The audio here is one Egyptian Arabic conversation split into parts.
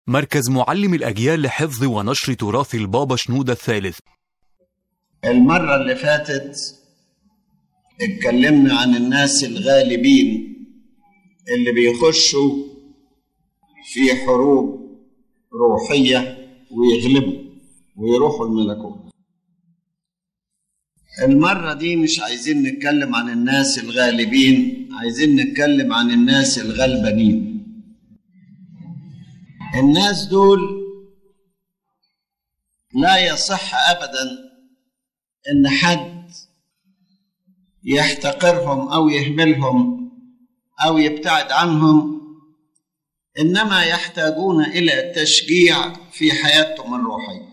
مركز معلم الأجيال لحفظ ونشر تراث البابا شنودة الثالث المرة اللي فاتت اتكلمنا عن الناس الغالبين اللي بيخشوا في حروب روحية ويغلبوا ويروحوا الملكوت المرة دي مش عايزين نتكلم عن الناس الغالبين عايزين نتكلم عن الناس الغلبانين الناس دول لا يصح أبدا إن حد يحتقرهم أو يهملهم أو يبتعد عنهم إنما يحتاجون إلى تشجيع في حياتهم الروحية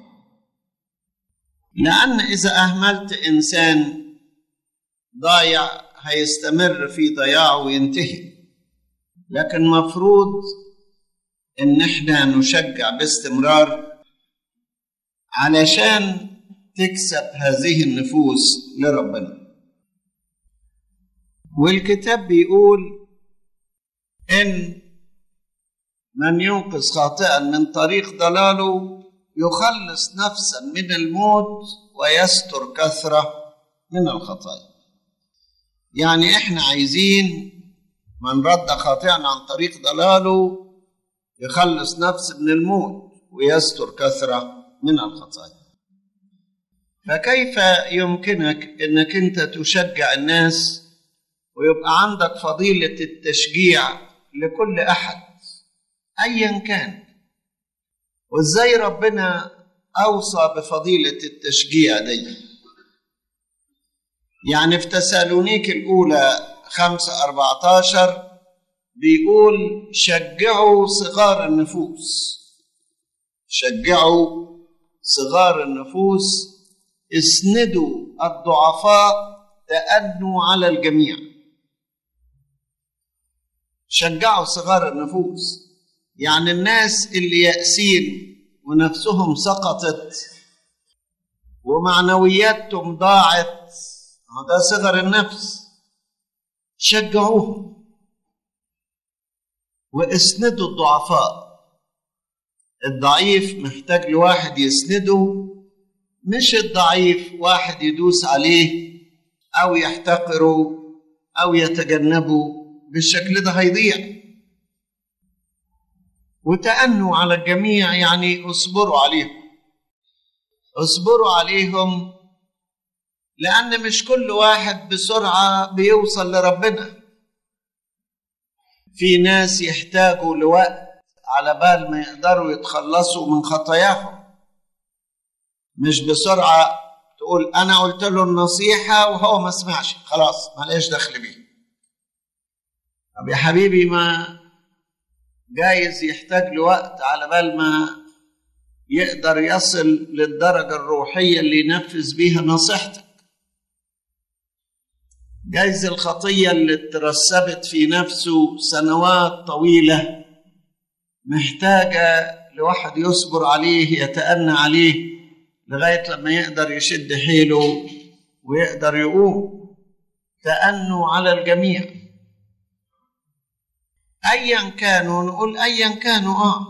لأن إذا أهملت إنسان ضايع هيستمر في ضياعه وينتهي لكن مفروض إن إحنا نشجع باستمرار علشان تكسب هذه النفوس لربنا والكتاب بيقول إن من ينقذ خاطئا من طريق ضلاله يخلص نفسا من الموت ويستر كثرة من الخطايا يعني احنا عايزين من رد خاطئا عن طريق ضلاله يخلص نفسه من الموت ويستر كثرة من الخطايا فكيف يمكنك انك انت تشجع الناس ويبقى عندك فضيلة التشجيع لكل احد ايا كان وازاي ربنا اوصى بفضيله التشجيع دي يعني في تسالونيك الاولى خمسة أربعة عشر بيقول شجعوا صغار النفوس شجعوا صغار النفوس اسندوا الضعفاء تأنوا على الجميع شجعوا صغار النفوس يعني الناس اللي يأسين ونفسهم سقطت ومعنوياتهم ضاعت هذا صغر النفس شجعوهم واسندوا الضعفاء الضعيف محتاج لواحد يسنده مش الضعيف واحد يدوس عليه او يحتقره او يتجنبه بالشكل ده هيضيع وتأنوا على الجميع يعني اصبروا عليهم اصبروا عليهم لأن مش كل واحد بسرعة بيوصل لربنا في ناس يحتاجوا لوقت على بال ما يقدروا يتخلصوا من خطاياهم مش بسرعة تقول أنا قلت له النصيحة وهو ما سمعش خلاص ما ليش دخل بيه طب يا حبيبي ما جايز يحتاج لوقت على بال ما يقدر يصل للدرجة الروحية اللي ينفذ بيها نصيحتك جايز الخطية اللي ترسبت في نفسه سنوات طويلة محتاجة لواحد يصبر عليه يتأنى عليه لغاية لما يقدر يشد حيله ويقدر يقوم تأنوا على الجميع ايا كانوا نقول ايا كانوا اه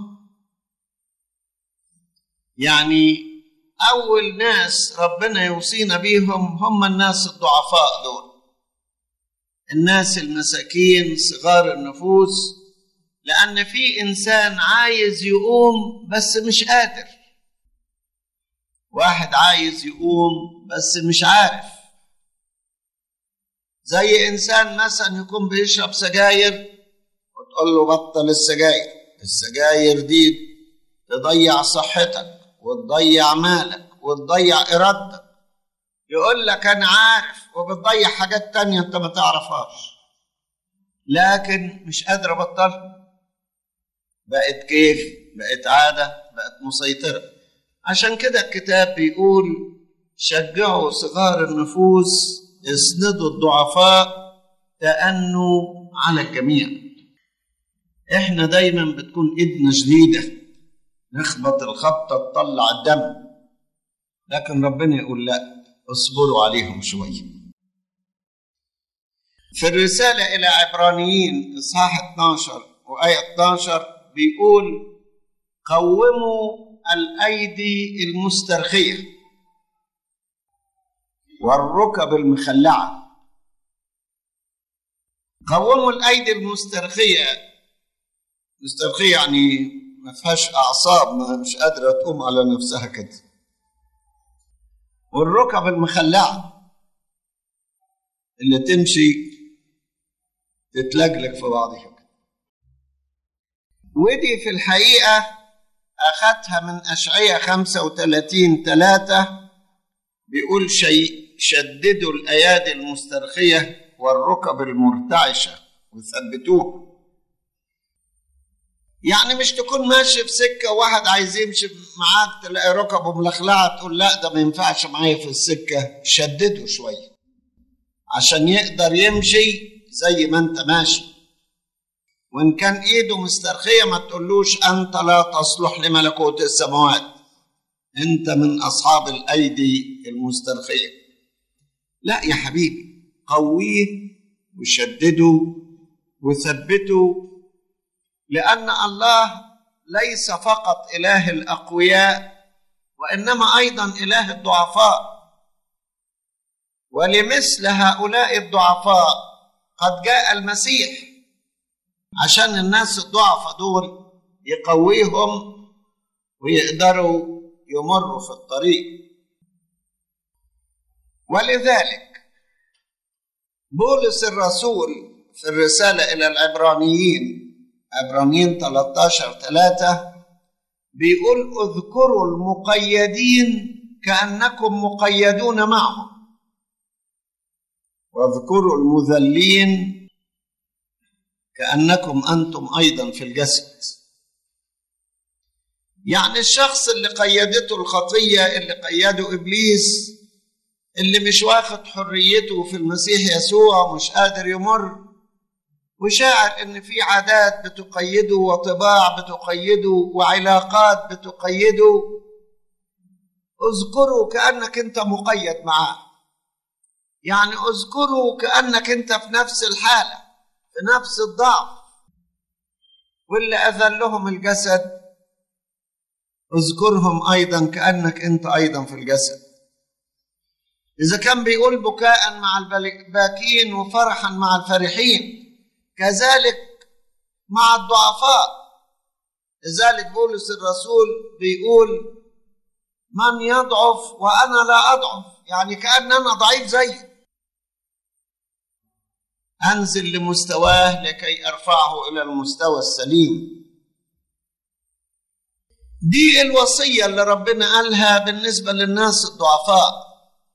يعني اول ناس ربنا يوصينا بيهم هم الناس الضعفاء دول الناس المساكين صغار النفوس لان في انسان عايز يقوم بس مش قادر واحد عايز يقوم بس مش عارف زي انسان مثلا يكون بيشرب سجاير وتقول له بطل السجاير السجاير دي تضيع صحتك وتضيع مالك وتضيع ارادتك يقول لك انا عارف وبتضيع حاجات تانية انت ما تعرفهاش لكن مش قادر ابطلها بقت كيف بقت عادة بقت مسيطرة عشان كده الكتاب بيقول شجعوا صغار النفوس اسندوا الضعفاء تأنوا على الجميع احنا دايما بتكون ايدنا شديدة نخبط الخبطة تطلع الدم لكن ربنا يقول لا اصبروا عليهم شوية في الرسالة إلى عبرانيين إصحاح 12 وآية 12 بيقول قوموا الايدي المسترخيه والركب المخلعه قوموا الايدي المسترخيه مسترخيه يعني ما فيهاش اعصاب ما مش قادره تقوم على نفسها كده والركب المخلعه اللي تمشي تتلجلج في بعضها كده ودي في الحقيقه اخذتها من اشعياء 35 3 بيقول شيء شددوا الايادي المسترخيه والركب المرتعشه وثبتوه يعني مش تكون ماشي في سكه واحد عايز يمشي معاك تلاقي ركبه ملخلعه تقول لا ده ما ينفعش معايا في السكه شدده شويه عشان يقدر يمشي زي ما انت ماشي وان كان ايده مسترخيه ما تقولوش انت لا تصلح لملكوت السماوات انت من اصحاب الايدي المسترخيه لا يا حبيبي قويه وشدده وثبته لان الله ليس فقط اله الاقوياء وانما ايضا اله الضعفاء ولمثل هؤلاء الضعفاء قد جاء المسيح عشان الناس الضعفاء دول يقويهم ويقدروا يمروا في الطريق ولذلك بولس الرسول في الرسالة إلى العبرانيين عبرانيين 13 3 بيقول اذكروا المقيدين كأنكم مقيدون معهم واذكروا المذلين كأنكم أنتم أيضا في الجسد يعني الشخص اللي قيدته الخطية اللي قيده إبليس اللي مش واخد حريته في المسيح يسوع مش قادر يمر وشاعر ان في عادات بتقيده وطباع بتقيده وعلاقات بتقيده اذكره كانك انت مقيد معاه يعني اذكره كانك انت في نفس الحاله في نفس الضعف واللي اذلهم الجسد اذكرهم ايضا كانك انت ايضا في الجسد اذا كان بيقول بكاء مع الباكين وفرحا مع الفرحين كذلك مع الضعفاء لذلك بولس الرسول بيقول من يضعف وانا لا اضعف يعني كان انا ضعيف زيه انزل لمستواه لكي ارفعه الى المستوى السليم دي الوصيه اللي ربنا قالها بالنسبه للناس الضعفاء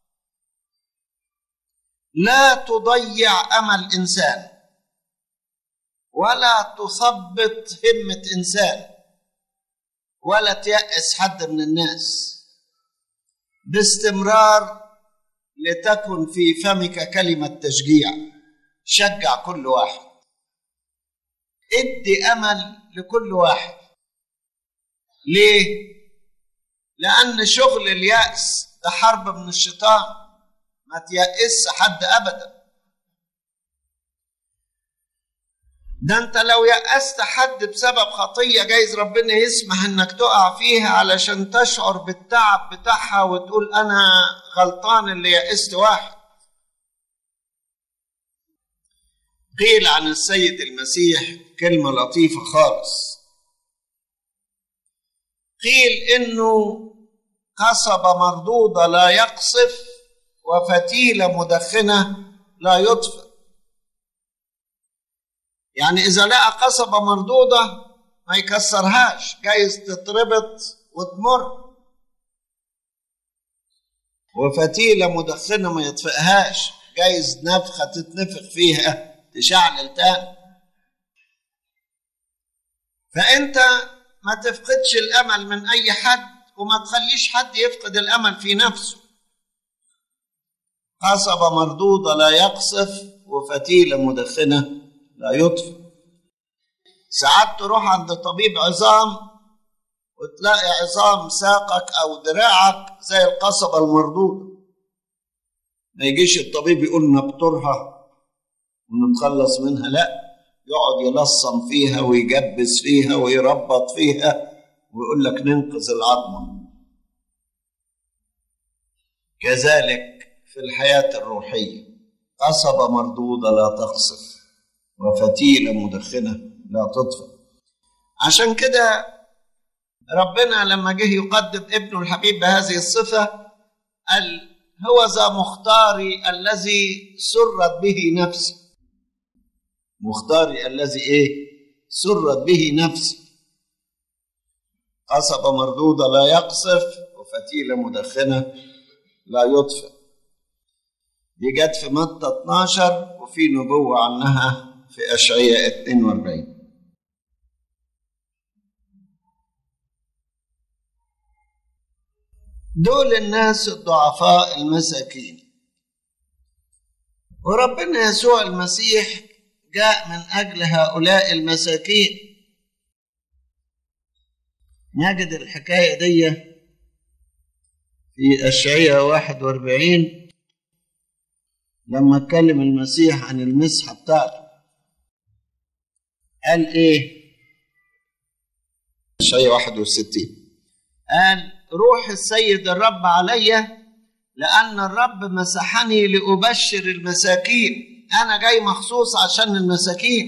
لا تضيع امل انسان ولا تثبط همه انسان ولا تيأس حد من الناس باستمرار لتكن في فمك كلمه تشجيع شجع كل واحد ادي امل لكل واحد ليه لان شغل الياس ده حرب من الشيطان ما تيأس حد ابدا ده انت لو يأست حد بسبب خطية جايز ربنا يسمح انك تقع فيها علشان تشعر بالتعب بتاعها وتقول انا غلطان اللي يأست واحد قيل عن السيد المسيح كلمة لطيفة خالص قيل انه قصبة مردودة لا يقصف وفتيلة مدخنة لا يطفئ يعني إذا لقى قصبة مردودة ما يكسرهاش جايز تتربط وتمر وفتيلة مدخنة ما يطفئهاش جايز نفخة تتنفخ فيها تشعلل تاني فأنت ما تفقدش الأمل من أي حد وما تخليش حد يفقد الأمل في نفسه قصبة مردودة لا يقصف وفتيلة مدخنة لا يطفئ ساعات تروح عند طبيب عظام وتلاقي عظام ساقك او دراعك زي القصبة المردودة ما يجيش الطبيب يقول نبترها ونتخلص منها لا يقعد يلصم فيها ويجبس فيها ويربط فيها ويقول لك ننقذ العظمة كذلك في الحياة الروحية قصبة مردودة لا تقصف وفتيلة مدخنة لا تطفئ عشان كده ربنا لما جه يقدم ابنه الحبيب بهذه الصفة قال هو ذا مختاري الذي سرت به نفسي مختاري الذي ايه سرت به نفسي قصبة مردودة لا يقصف وفتيلة مدخنة لا يطفئ دي جت في متى 12 وفي نبوة عنها في أشعية 42 دول الناس الضعفاء المساكين وربنا يسوع المسيح جاء من أجل هؤلاء المساكين نجد الحكاية دي في أشعية 41 لما اتكلم المسيح عن المسحة بتاعته قال إيه؟ أشعية 61 قال روح السيد الرب علي لأن الرب مسحني لأبشر المساكين أنا جاي مخصوص عشان المساكين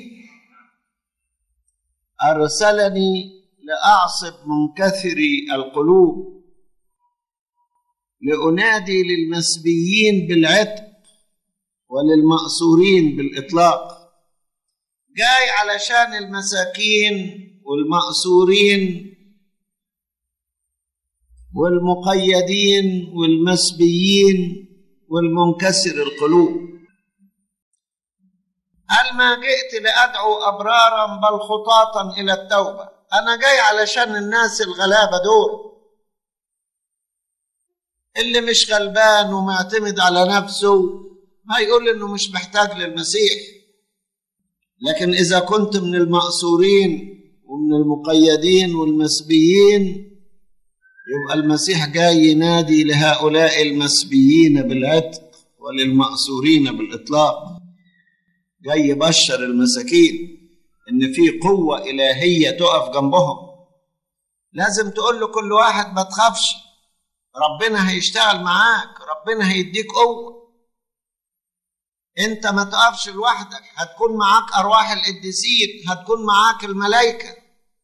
أرسلني لأعصب منكثري القلوب لأنادي للمسبيين بالعتق وللمأسورين بالإطلاق جاي علشان المساكين والمأسورين والمقيدين والمسبيين والمنكسر القلوب هل ما جئت لأدعو أبرارا بل خطاطا إلى التوبة أنا جاي علشان الناس الغلابة دول اللي مش غلبان ومعتمد على نفسه هيقول إنه مش محتاج للمسيح لكن إذا كنت من المأسورين ومن المقيدين والمسبيين يبقى المسيح جاي ينادي لهؤلاء المسبيين بالعتق وللمأسورين بالإطلاق جاي يبشر المساكين إن في قوة إلهية تقف جنبهم لازم تقول له كل واحد ما تخافش ربنا هيشتغل معاك ربنا هيديك قوة انت ما تقفش لوحدك هتكون معاك أرواح القديسين هتكون معاك الملائكة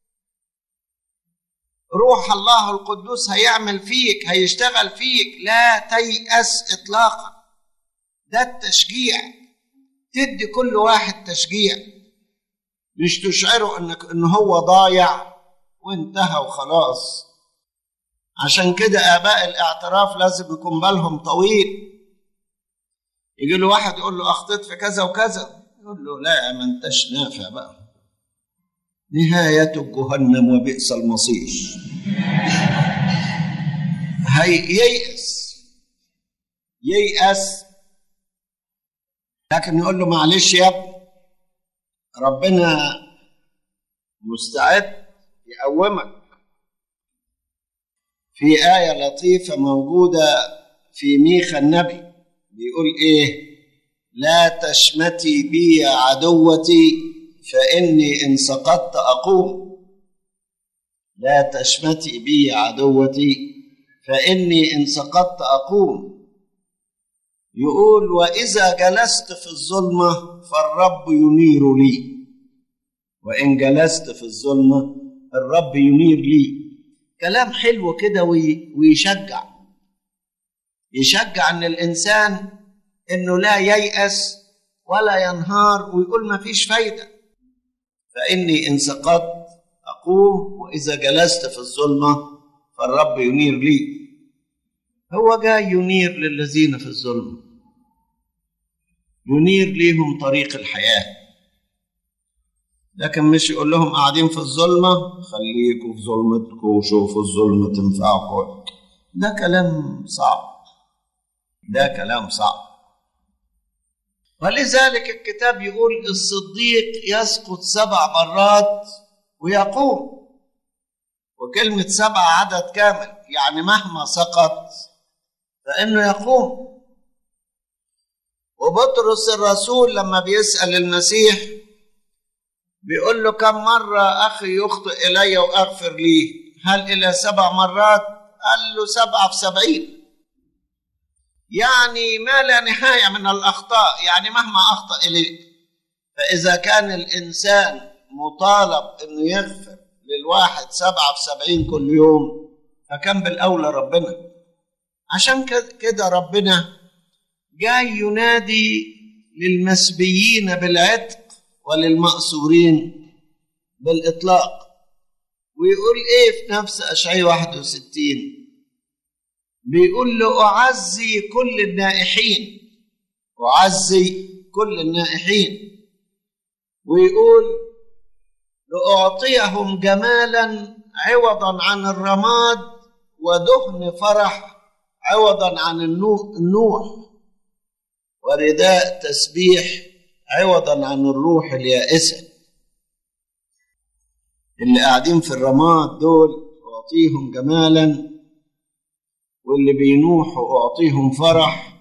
روح الله القدوس هيعمل فيك هيشتغل فيك لا تيأس إطلاقا ده التشجيع تدي كل واحد تشجيع مش تشعره انك ان هو ضايع وانتهى وخلاص عشان كده اباء الاعتراف لازم يكون بالهم طويل يجي له واحد يقول له اخطيت في كذا وكذا يقول له لا ما انتش نافع بقى نهاية جهنم وبئس المصير هي ييأس ييأس لكن يقول له معلش يا ابني ربنا مستعد يقومك في آية لطيفة موجودة في ميخا النبي بيقول إيه لا تشمتي بي يا عدوتي فإني إن سقطت أقوم لا تشمتي بي يا عدوتي فإني إن سقطت أقوم يقول وإذا جلست في الظلمة فالرب ينير لي وإن جلست في الظلمة الرب ينير لي كلام حلو كده ويشجع يشجع ان الانسان انه لا ييأس ولا ينهار ويقول ما فيش فايده فاني ان سقطت اقوم واذا جلست في الظلمه فالرب ينير لي هو جاي ينير للذين في الظلمه ينير ليهم طريق الحياه لكن مش يقول لهم قاعدين في الظلمه خليكم في ظلمتكم وشوفوا الظلمه تنفعكم ده كلام صعب ده كلام صعب ولذلك الكتاب يقول الصديق يسقط سبع مرات ويقوم وكلمة سبع عدد كامل يعني مهما سقط فإنه يقوم وبطرس الرسول لما بيسأل المسيح بيقول له كم مرة أخي يخطئ إلي وأغفر ليه هل إلى سبع مرات قال له سبعة في سبعين يعني ما لا نهاية من الأخطاء يعني مهما أخطأ إليك فإذا كان الإنسان مطالب أنه يغفر للواحد سبعة في سبعين كل يوم فكم بالأولى ربنا عشان كده ربنا جاي ينادي للمسبيين بالعتق وللمأسورين بالإطلاق ويقول إيه في نفس أشعي 61 بيقول له أعزي كل النائحين أعزي كل النائحين ويقول لأعطيهم جمالا عوضا عن الرماد ودهن فرح عوضا عن النوح ورداء تسبيح عوضا عن الروح اليائسة اللي قاعدين في الرماد دول أعطيهم جمالا واللي بينوحوا أعطيهم فرح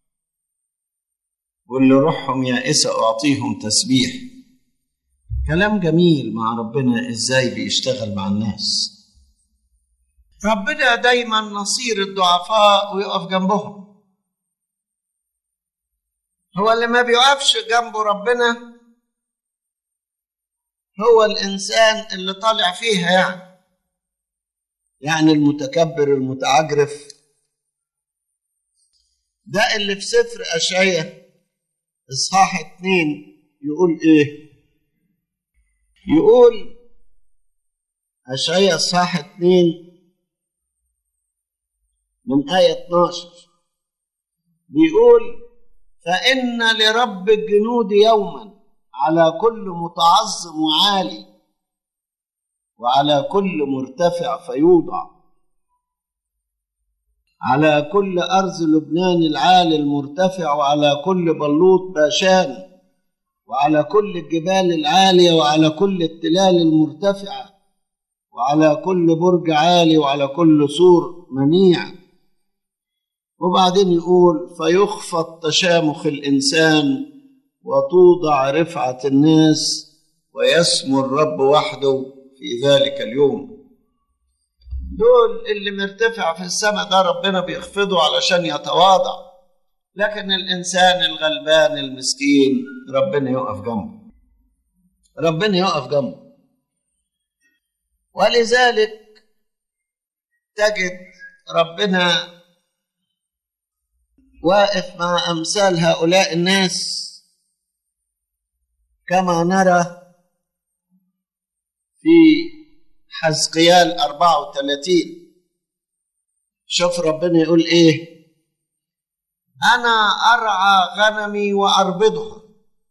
واللي روحهم يائسة أعطيهم تسبيح كلام جميل مع ربنا إزاي بيشتغل مع الناس ربنا دايما نصير الضعفاء ويقف جنبهم هو اللي ما بيقفش جنبه ربنا هو الإنسان اللي طالع فيها يعني يعني المتكبر المتعجرف ده اللي في سفر أشعية إصحاح اتنين يقول إيه؟ يقول أشعية إصحاح اتنين من آية 12 بيقول فإن لرب الجنود يوما على كل متعظم وعالي وعلى كل مرتفع فيوضع على كل أرض لبنان العالي المرتفع وعلى كل بلوط باشان وعلى كل الجبال العالية وعلى كل التلال المرتفعة وعلى كل برج عالي وعلى كل سور منيع وبعدين يقول فيخفض تشامخ الإنسان وتوضع رفعة الناس ويسمو الرب وحده في ذلك اليوم دول اللي مرتفع في السماء ده ربنا بيخفضه علشان يتواضع لكن الإنسان الغلبان المسكين ربنا يقف جنبه ربنا يقف جنبه ولذلك تجد ربنا واقف مع أمثال هؤلاء الناس كما نرى في حزقيال 34 شوف ربنا يقول ايه انا ارعى غنمي واربضها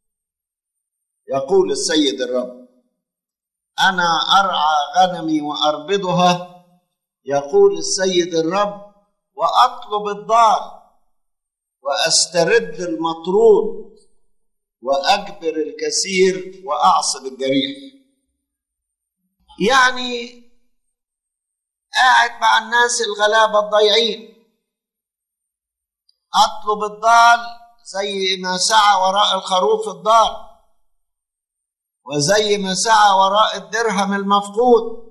يقول السيد الرب انا ارعى غنمي واربضها يقول السيد الرب واطلب الضال واسترد المطرود واجبر الكثير واعصب الجريح يعني قاعد مع الناس الغلابه الضايعين اطلب الضال زي ما سعى وراء الخروف الضال وزي ما سعى وراء الدرهم المفقود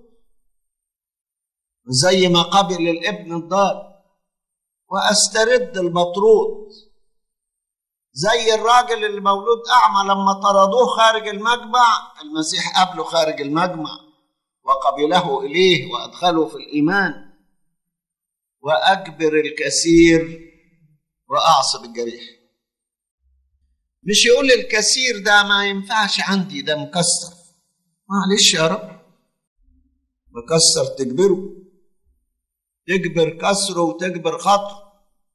وزي ما قبل الابن الضال واسترد المطرود زي الراجل اللي مولود اعمى لما طردوه خارج المجمع المسيح قابله خارج المجمع وقبله اليه وادخله في الايمان واجبر الكثير واعصب الجريح مش يقول الكثير ده ما ينفعش عندي ده مكسر معلش يا رب مكسر تجبره تجبر كسره وتجبر خطره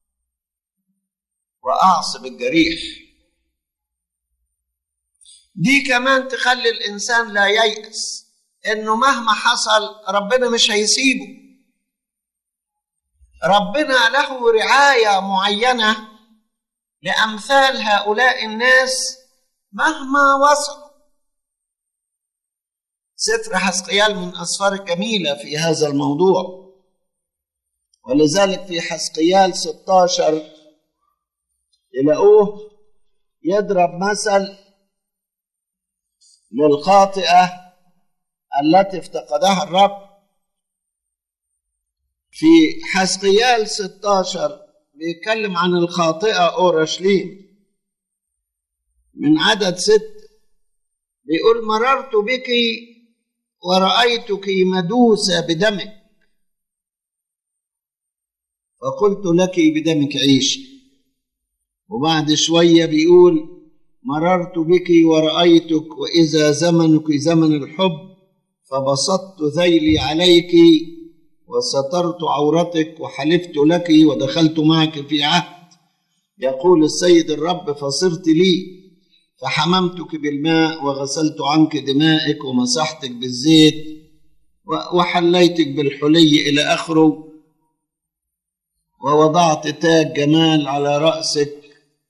واعصب الجريح دي كمان تخلي الانسان لا ييأس انه مهما حصل ربنا مش هيسيبه ربنا له رعايه معينه لامثال هؤلاء الناس مهما وصلوا سفر حسقيال من اسفار الجميله في هذا الموضوع ولذلك في حسقيال 16 يلاقوه يضرب مثل للخاطئه التي افتقدها الرب في حسقيال 16 بيتكلم عن الخاطئة أورشليم من عدد ست بيقول مررت بك ورأيتك مدوسة بدمك فقلت لك بدمك عيش وبعد شوية بيقول مررت بك ورأيتك وإذا زمنك زمن الحب فبسطت ذيلي عليك وسترت عورتك وحلفت لك ودخلت معك في عهد يقول السيد الرب فصرت لي فحممتك بالماء وغسلت عنك دمائك ومسحتك بالزيت وحليتك بالحلي إلى آخره ووضعت تاج جمال على رأسك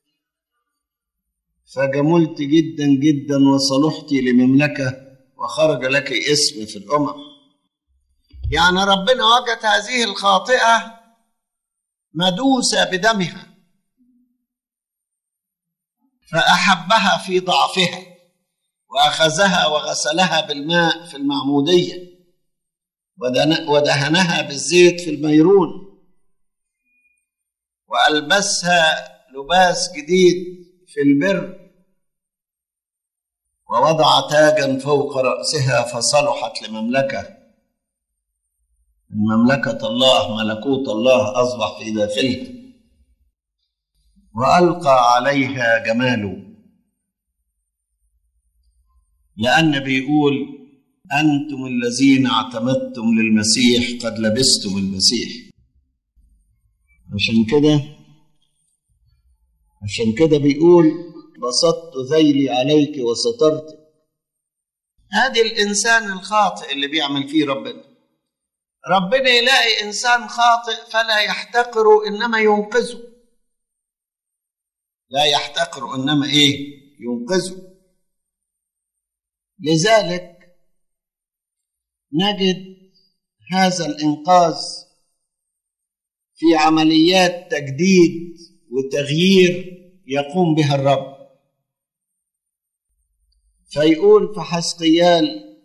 فجملت جدا جدا وصلحت لمملكة وخرج لك اسم في الأمم يعني ربنا وجد هذه الخاطئة مدوسة بدمها فأحبها في ضعفها وأخذها وغسلها بالماء في المعمودية ودهنها بالزيت في الميرون وألبسها لباس جديد في البر ووضع تاجا فوق رأسها فصلحت لمملكة مملكة الله ملكوت الله أصبح في داخلها وألقى عليها جماله لأن بيقول أنتم الذين اعتمدتم للمسيح قد لبستم المسيح عشان كده عشان كده بيقول بسطت ذيلي عليك وسترت هذه الإنسان الخاطئ اللي بيعمل فيه ربنا ربنا يلاقي إنسان خاطئ فلا يحتقره إنما ينقذه لا يحتقر إنما إيه ينقذه لذلك نجد هذا الإنقاذ في عمليات تجديد وتغيير يقوم بها الرب فيقول في حسقيال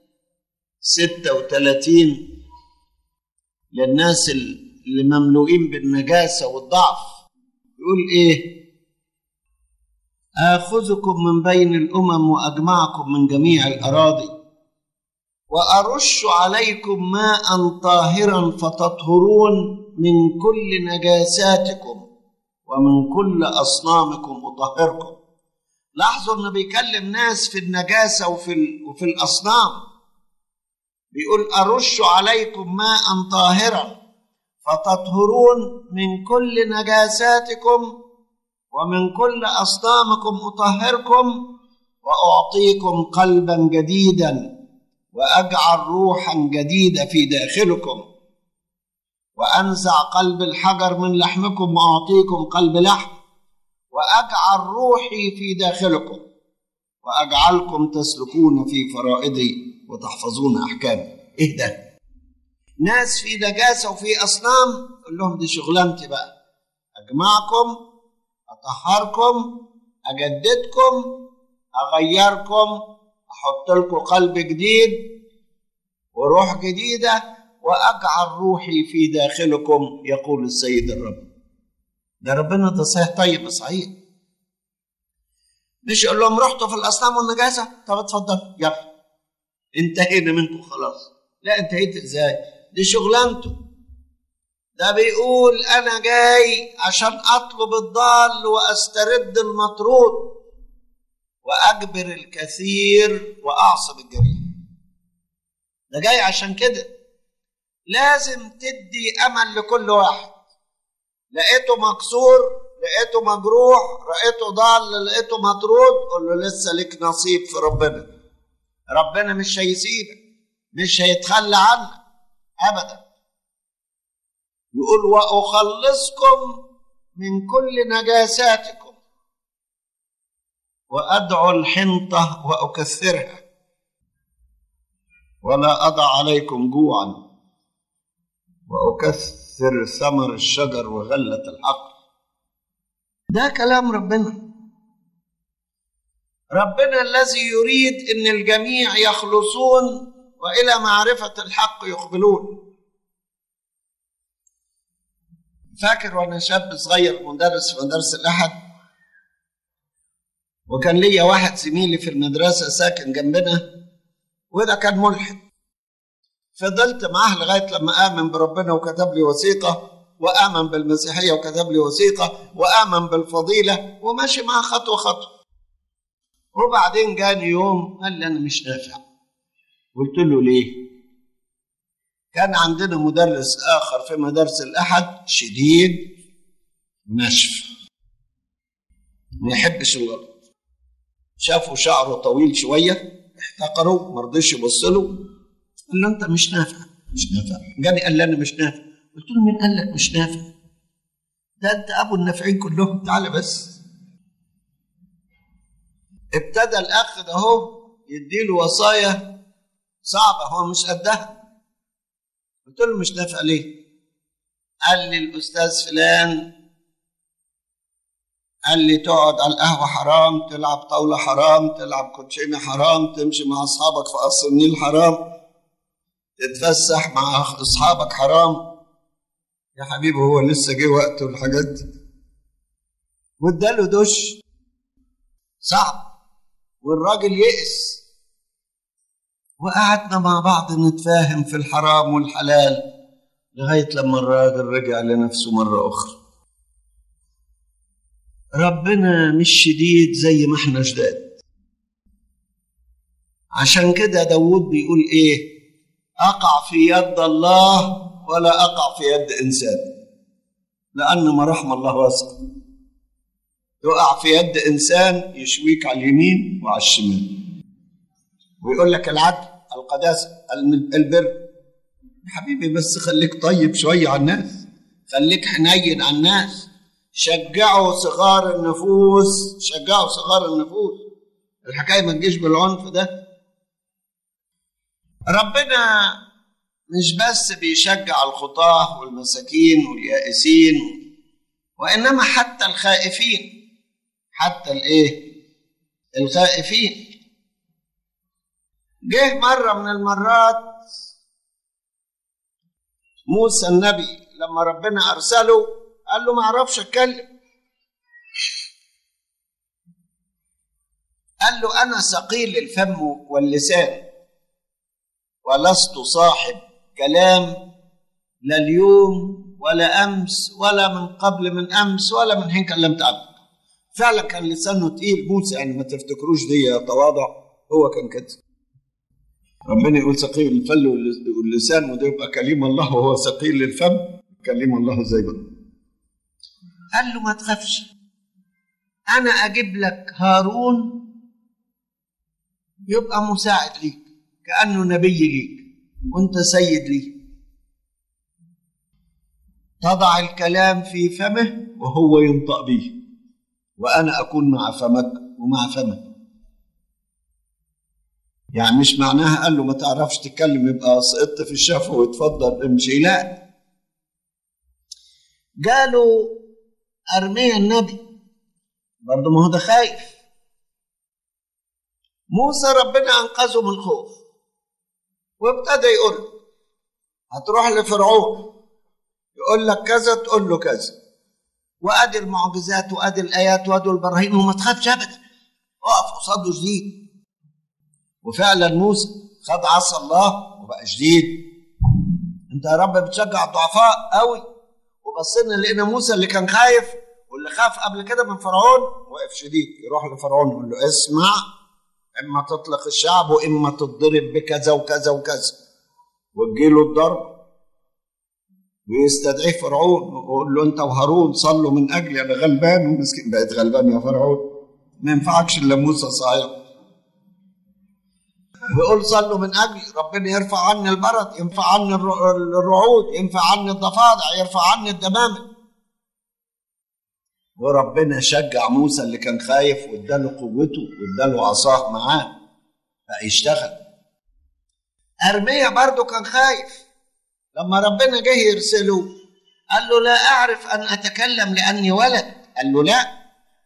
36 للناس اللي مملوئين بالنجاسة والضعف يقول إيه آخذكم من بين الأمم وأجمعكم من جميع الأراضي وأرش عليكم ماء طاهرا فتطهرون من كل نجاساتكم ومن كل أصنامكم أطهركم لاحظوا إنه بيكلم ناس في النجاسة وفي, وفي الأصنام بيقول أرش عليكم ماء طاهرا فتطهرون من كل نجاساتكم ومن كل أصنامكم أطهركم وأعطيكم قلبا جديدا وأجعل روحا جديدة في داخلكم وأنزع قلب الحجر من لحمكم وأعطيكم قلب لحم وأجعل روحي في داخلكم وأجعلكم تسلكون في فرائضي وتحفظون أحكامي إيه ده؟ ناس في نجاسة وفي أصنام قول لهم دي شغلانتي بقى أجمعكم أطهركم أجددكم أغيركم أحط لكم قلب جديد وروح جديدة وأجعل روحي في داخلكم يقول السيد الرب ده ربنا ده صحيح طيب صحيح مش يقول لهم رحتوا في الأصنام والنجاسة طب اتفضل يلا انتهينا منكم خلاص لا انتهيت ازاي دي شغلانته ده بيقول انا جاي عشان اطلب الضال واسترد المطرود واجبر الكثير واعصب الجميع ده جاي عشان كده لازم تدي امل لكل واحد لقيته مكسور لقيته مجروح لقيته ضال لقيته مطرود قول له لسه لك نصيب في ربنا ربنا مش هيسيبك مش هيتخلى عنك ابدا يقول واخلصكم من كل نجاساتكم وادعو الحنطه واكثرها ولا اضع عليكم جوعا واكثر ثمر الشجر وغله الحق ده كلام ربنا ربنا الذي يريد ان الجميع يخلصون والى معرفه الحق يقبلون فاكر وانا شاب صغير مدرس في مدرسه الاحد وكان ليا واحد زميلي في المدرسه ساكن جنبنا وده كان ملحد فضلت معاه لغايه لما امن بربنا وكتب لي وثيقه وامن بالمسيحيه وكتب لي وثيقه وامن بالفضيله وماشي معاه خطوه خطوه وبعدين جاني يوم قال لي انا مش نافع قلت له ليه كان عندنا مدرس اخر في مدارس الاحد شديد نشف ما يحبش الغلط شافوا شعره طويل شويه احتقره ما رضيش يبص له قال له انت مش نافع مش نافع جاني قال لي انا مش نافع قلت له مين قال لك مش نافع ده انت ابو النافعين كلهم تعالى بس ابتدى الاخ ده اهو يديله وصايا صعبه هو مش قدها قلت له مش نافع ليه قال لي الاستاذ فلان قال لي تقعد على القهوة حرام تلعب طاولة حرام تلعب كوتشينة حرام تمشي مع أصحابك في قصر النيل حرام تتفسح مع أصحابك حرام يا حبيبي هو لسه جه وقته الحاجات دي واداله دش صعب والراجل يئس وقعدنا مع بعض نتفاهم في الحرام والحلال لغاية لما الراجل رجع لنفسه مرة أخرى ربنا مش شديد زي ما احنا شداد عشان كده داود بيقول ايه اقع في يد الله ولا اقع في يد انسان لان مراحم الله واسعه تقع في يد انسان يشويك على اليمين وعلى الشمال ويقول لك العدل القداسه البر يا حبيبي بس خليك طيب شويه على الناس خليك حنين على الناس شجعوا صغار النفوس شجعوا صغار النفوس الحكايه ما تجيش بالعنف ده ربنا مش بس بيشجع الخطاه والمساكين واليائسين وانما حتى الخائفين حتى الايه الخائفين جه مره من المرات موسى النبي لما ربنا ارسله قال له ما اعرفش اتكلم قال له انا ثقيل الفم واللسان ولست صاحب كلام لا اليوم ولا امس ولا من قبل من امس ولا من حين كلمت عبدك فعلا كان لسانه تقيل موسى يعني ما تفتكروش دي تواضع هو كان كده ربنا يقول ثقيل الفم واللسان وده يبقى كليم الله وهو ثقيل الفم كليم الله زي ما قال له ما تخافش انا اجيب لك هارون يبقى مساعد ليك كانه نبي ليك وانت سيد ليه تضع الكلام في فمه وهو ينطق به وانا اكون مع فمك ومع فمه يعني مش معناها قال له ما تعرفش تتكلم يبقى سقطت في الشفه وتفضل امشي لا قالوا ارميا النبي برضه ما هو ده خايف موسى ربنا انقذه من الخوف وابتدى يقول هتروح لفرعون يقول لك كذا تقول له كذا وادي المعجزات وادي الايات وادي البراهين وما تخافش ابدا اقف قصاده شديد وفعلا موسى خد عصا الله وبقى شديد انت يا رب بتشجع الضعفاء قوي وبصينا لقينا موسى اللي كان خايف واللي خاف قبل كده من فرعون واقف شديد يروح لفرعون يقول له اسمع اما تطلق الشعب واما تتضرب بكذا وكذا وكذا وتجيله الضرب ويستدعيه فرعون ويقول له انت وهارون صلوا من اجلي انا غلبان ومسكين بقيت غلبان يا فرعون ما ينفعكش الا موسى صحيح ويقول صلوا من اجلي ربنا يرفع عني البرد ينفع عني الرعود ينفع عني الضفادع يرفع عني الدمامل وربنا شجع موسى اللي كان خايف واداله قوته واداله عصاه معاه بقى يشتغل ارميا برضه كان خايف لما ربنا جه يرسله قال له لا اعرف ان اتكلم لاني ولد قال له لا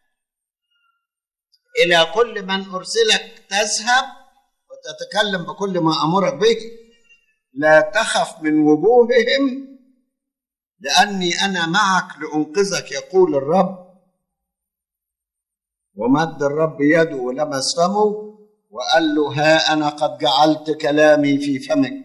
الى كل من ارسلك تذهب وتتكلم بكل ما امرك به لا تخف من وجوههم لاني انا معك لانقذك يقول الرب ومد الرب يده ولمس فمه وقال له ها انا قد جعلت كلامي في فمك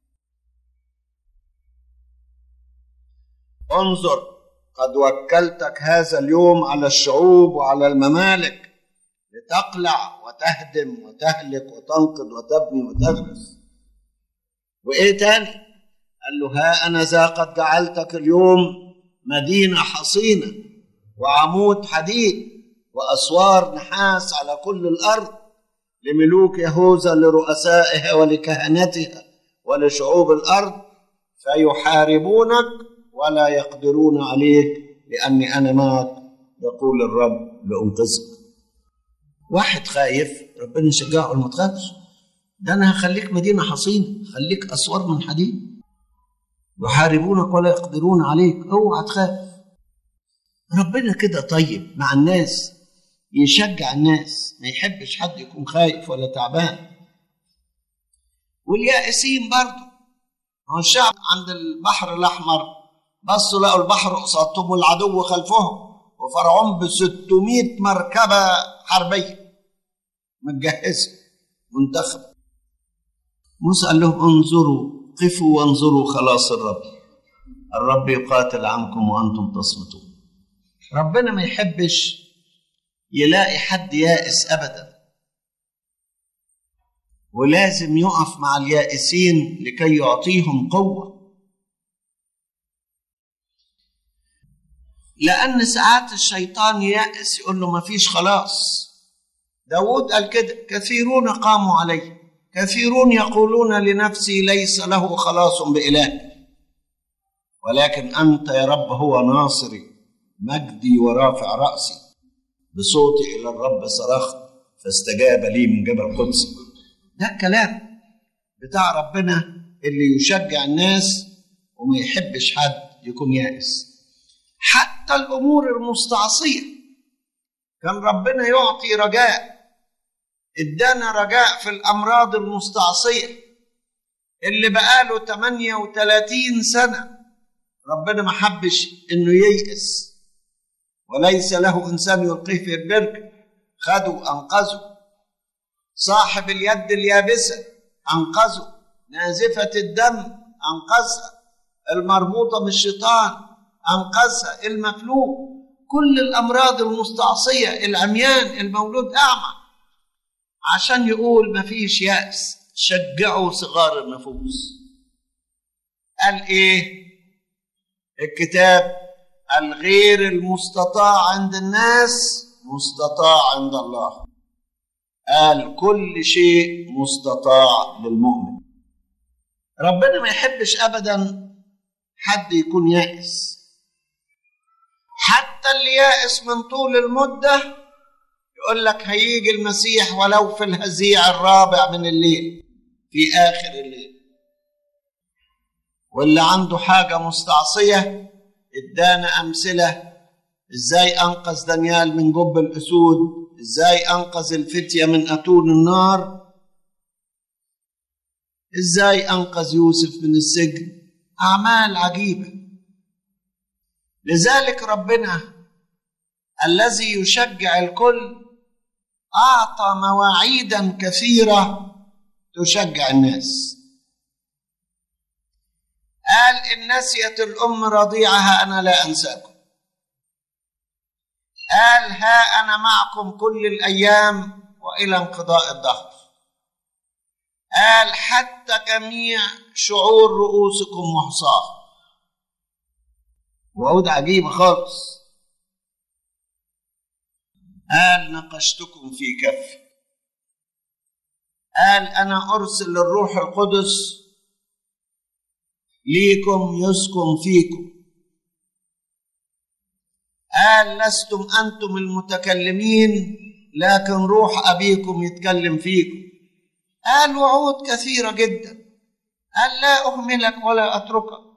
انظر قد وكلتك هذا اليوم على الشعوب وعلى الممالك لتقلع وتهدم وتهلك وتنقض وتبني وتغرس وايه تاني قال له ها انا ذا قد جعلتك اليوم مدينه حصينه وعمود حديد واسوار نحاس على كل الارض لملوك يهوذا لرؤسائها ولكهنتها ولشعوب الارض فيحاربونك ولا يقدرون عليك لاني انا معك يقول الرب لانقذك واحد خايف ربنا يشجعه ما تخافش ده انا هخليك مدينه حصينه خليك اسوار من حديد يحاربونك ولا يقدرون عليك اوعى تخاف ربنا كده طيب مع الناس يشجع الناس ما يحبش حد يكون خايف ولا تعبان واليائسين برضه هو الشعب عند البحر الاحمر بصوا لقوا البحر قصادهم والعدو خلفهم وفرعون ب 600 مركبه حربيه متجهزه منتخب موسى قال لهم انظروا قفوا وانظروا خلاص الرب الرب يقاتل عنكم وانتم تصمتون ربنا ما يحبش يلاقي حد يائس ابدا ولازم يقف مع اليائسين لكي يعطيهم قوه لان ساعات الشيطان يأس يقول له ما فيش خلاص داود قال كده كثيرون قاموا عليه كثيرون يقولون لنفسي ليس له خلاص بإله ولكن أنت يا رب هو ناصري مجدي ورافع رأسي بصوتي إلى الرب صرخت فاستجاب لي من جبل قدسي ده الكلام بتاع ربنا اللي يشجع الناس وما يحبش حد يكون يائس حتى الأمور المستعصية كان ربنا يعطي رجاء ادانا رجاء في الامراض المستعصيه اللي بقاله 38 سنه ربنا ما حبش انه ييأس وليس له انسان يلقيه في البرك خده انقذه صاحب اليد اليابسه انقذه نازفه الدم انقذها المربوطه بالشيطان انقذها المفلوج كل الامراض المستعصيه العميان المولود اعمى عشان يقول مفيش يأس شجعوا صغار النفوس قال ايه الكتاب الغير المستطاع عند الناس مستطاع عند الله قال كل شيء مستطاع للمؤمن ربنا ما يحبش ابدا حد يكون يائس حتى اللي يائس من طول المده يقول لك هيجي المسيح ولو في الهزيع الرابع من الليل في آخر الليل واللي عنده حاجة مستعصية ادانا أمثلة ازاي أنقذ دانيال من جب الأسود ازاي أنقذ الفتية من أتون النار ازاي أنقذ يوسف من السجن أعمال عجيبة لذلك ربنا الذي يشجع الكل أعطى مواعيدا كثيرة تشجع الناس قال إن نسيت الأم رضيعها أنا لا أنساكم قال ها أنا معكم كل الأيام وإلى انقضاء الدهر قال حتى جميع شعور رؤوسكم محصاة وعود عجيبة خالص قال نقشتكم في كف قال أنا أرسل الروح القدس ليكم يسكن فيكم قال لستم أنتم المتكلمين لكن روح أبيكم يتكلم فيكم قال وعود كثيرة جدا قال لا أهملك ولا أتركك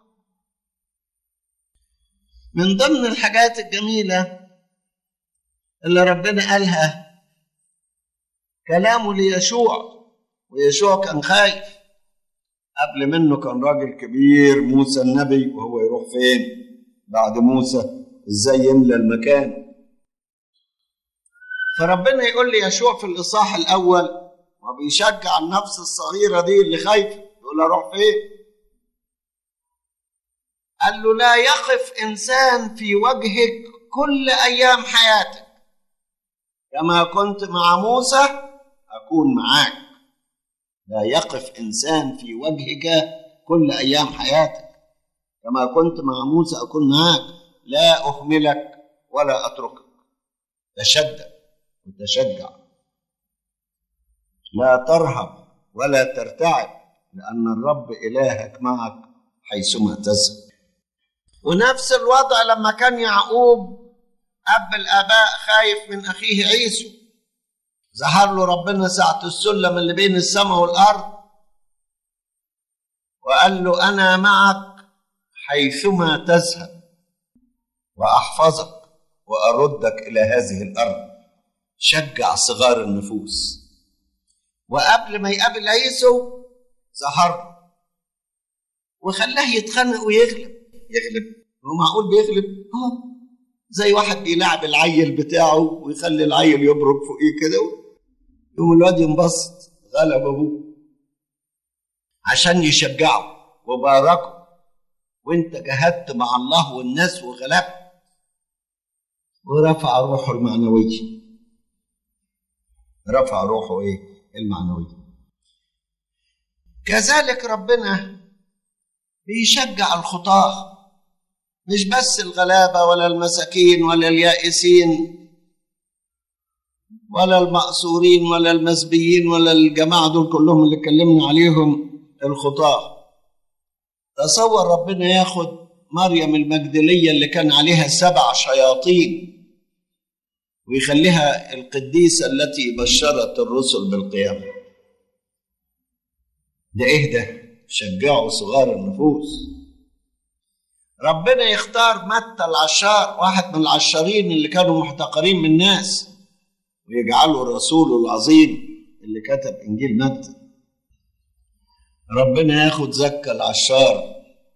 من ضمن الحاجات الجميله اللي ربنا قالها كلامه ليشوع ويشوع كان خايف قبل منه كان راجل كبير موسى النبي وهو يروح فين بعد موسى ازاي يملى المكان فربنا يقول لي يشوع في الاصحاح الاول وبيشجع النفس الصغيره دي اللي خايفه يقول اروح فين قال له لا يقف انسان في وجهك كل ايام حياتك كما كنت مع موسى اكون معاك لا يقف انسان في وجهك كل ايام حياتك كما كنت مع موسى اكون معاك لا اهملك ولا اتركك تشدد وتشجع لا ترهب ولا ترتعب لان الرب الهك معك حيثما تذهب ونفس الوضع لما كان يعقوب اب الاباء خايف من اخيه عيسو ظهر له ربنا ساعه السلم اللي بين السماء والارض وقال له انا معك حيثما تذهب واحفظك واردك الى هذه الارض شجع صغار النفوس وقبل ما يقابل عيسو ظهر له وخلاه يتخانق ويغلب يغلب هو معقول بيغلب اه زي واحد بيلعب العيل بتاعه ويخلي العيل يبرك فوقيه كده يقوم الواد ينبسط غلب ابوه عشان يشجعه وباركه وانت جاهدت مع الله والناس وغلبت ورفع روحه المعنوية رفع روحه ايه المعنوية كذلك ربنا بيشجع الخطاه مش بس الغلابه ولا المساكين ولا اليائسين ولا المأسورين ولا المسبيين ولا الجماعة دول كلهم اللي اتكلمنا عليهم الخطاة تصور ربنا ياخد مريم المجدلية اللي كان عليها سبع شياطين ويخليها القديسة التي بشرت الرسل بالقيامة ده ايه ده شجعوا صغار النفوس ربنا يختار متى العشار واحد من العشارين اللي كانوا محتقرين من الناس ويجعله الرسول العظيم اللي كتب انجيل متى ربنا ياخد زكا العشار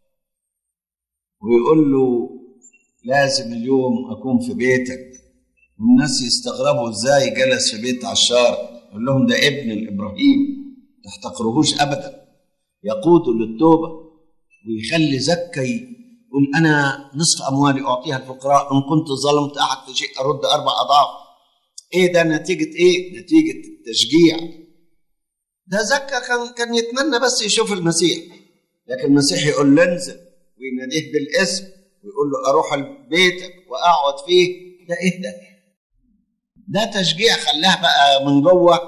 ويقول له لازم اليوم اكون في بيتك والناس يستغربوا ازاي جلس في بيت عشار يقول لهم ده ابن الابراهيم تحتقرهوش ابدا يقود للتوبه ويخلي زكا يقول انا نصف اموالي اعطيها الفقراء ان كنت ظلمت احد في شيء ارد اربع اضعاف ايه ده نتيجه ايه نتيجه التشجيع ده زكا كان كان يتمنى بس يشوف المسيح لكن المسيح يقول له انزل ويناديه بالاسم ويقول له اروح لبيتك واقعد فيه ده ايه ده ده تشجيع خلاه بقى من جوه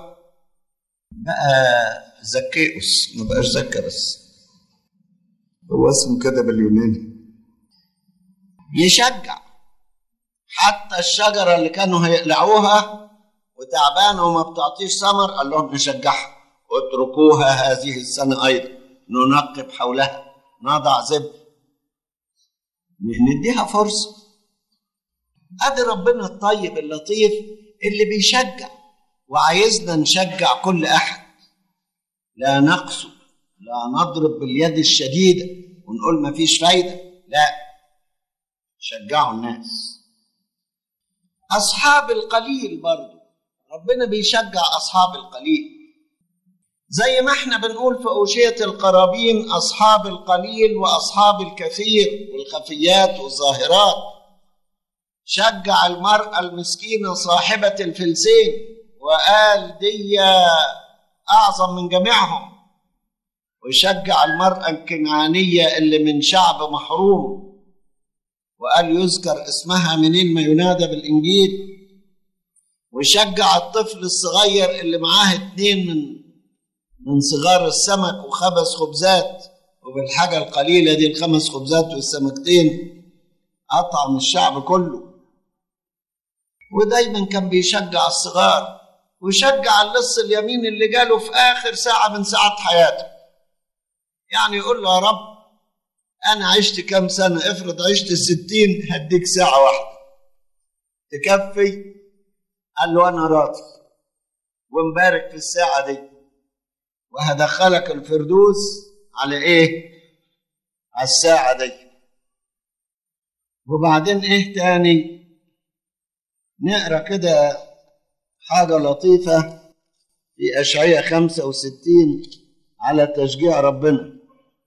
بقى زكيوس ما بقاش زكا بس هو اسمه كده باليوناني يشجع حتى الشجره اللي كانوا هيقلعوها وتعبانه وما بتعطيش ثمر قال لهم نشجعها اتركوها هذه السنه ايضا ننقب حولها نضع زب نديها فرصه ادي ربنا الطيب اللطيف اللي بيشجع وعايزنا نشجع كل احد لا نقسو لا نضرب باليد الشديده ونقول ما فيش فايده لا شجعوا الناس اصحاب القليل برضو ربنا بيشجع اصحاب القليل زي ما احنا بنقول في أوشية القرابين أصحاب القليل وأصحاب الكثير والخفيات والظاهرات شجع المرأة المسكينة صاحبة الفلسين وقال دي أعظم من جميعهم وشجع المرأة الكنعانية اللي من شعب محروم وقال يذكر اسمها منين ما ينادى بالإنجيل وشجع الطفل الصغير اللي معاه اتنين من من صغار السمك وخمس خبزات وبالحاجة القليلة دي الخمس خبزات والسمكتين أطعم الشعب كله ودايما كان بيشجع الصغار ويشجع اللص اليمين اللي جاله في آخر ساعة من ساعات حياته يعني يقول له يا رب أنا عشت كام سنة افرض عشت الستين هديك ساعة واحدة تكفي قال له أنا راضي ومبارك في الساعة دي وهدخلك الفردوس على ايه على الساعة دي وبعدين ايه تاني نقرا كده حاجة لطيفة في أشعية 65 على تشجيع ربنا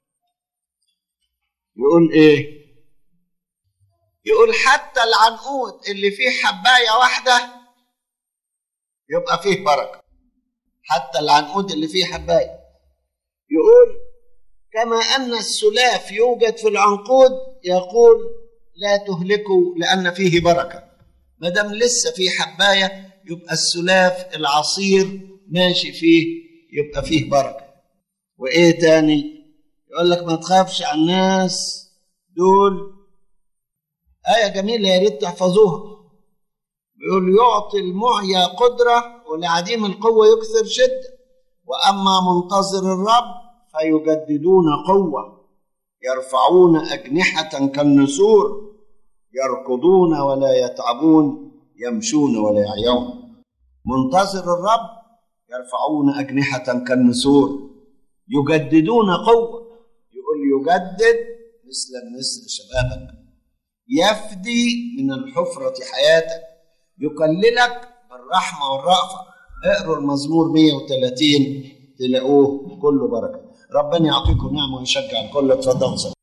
يقول ايه يقول حتى العنقود اللي فيه حباية واحدة يبقى فيه بركة حتى العنقود اللي فيه حباية يقول كما أن السلاف يوجد في العنقود يقول لا تهلكوا لأن فيه بركة ما دام لسه فيه حباية يبقى السلاف العصير ماشي فيه يبقى فيه بركة وإيه تاني يقول لك ما تخافش على الناس دول آية جميلة يا ريت تحفظوها بيقول يعطي المعيا قدرة ولعديم القوة يكثر شدة وأما منتظر الرب فيجددون قوة يرفعون أجنحة كالنسور يركضون ولا يتعبون يمشون ولا يعيون منتظر الرب يرفعون أجنحة كالنسور يجددون قوة يقول يجدد مثل النسر شبابك يفدي من الحفرة حياتك يكللك بالرحمة والرأفة اقروا المزمور 130 تلاقوه كله بركة ربنا يعطيكم نعمة ويشجع الكل اتفضلوا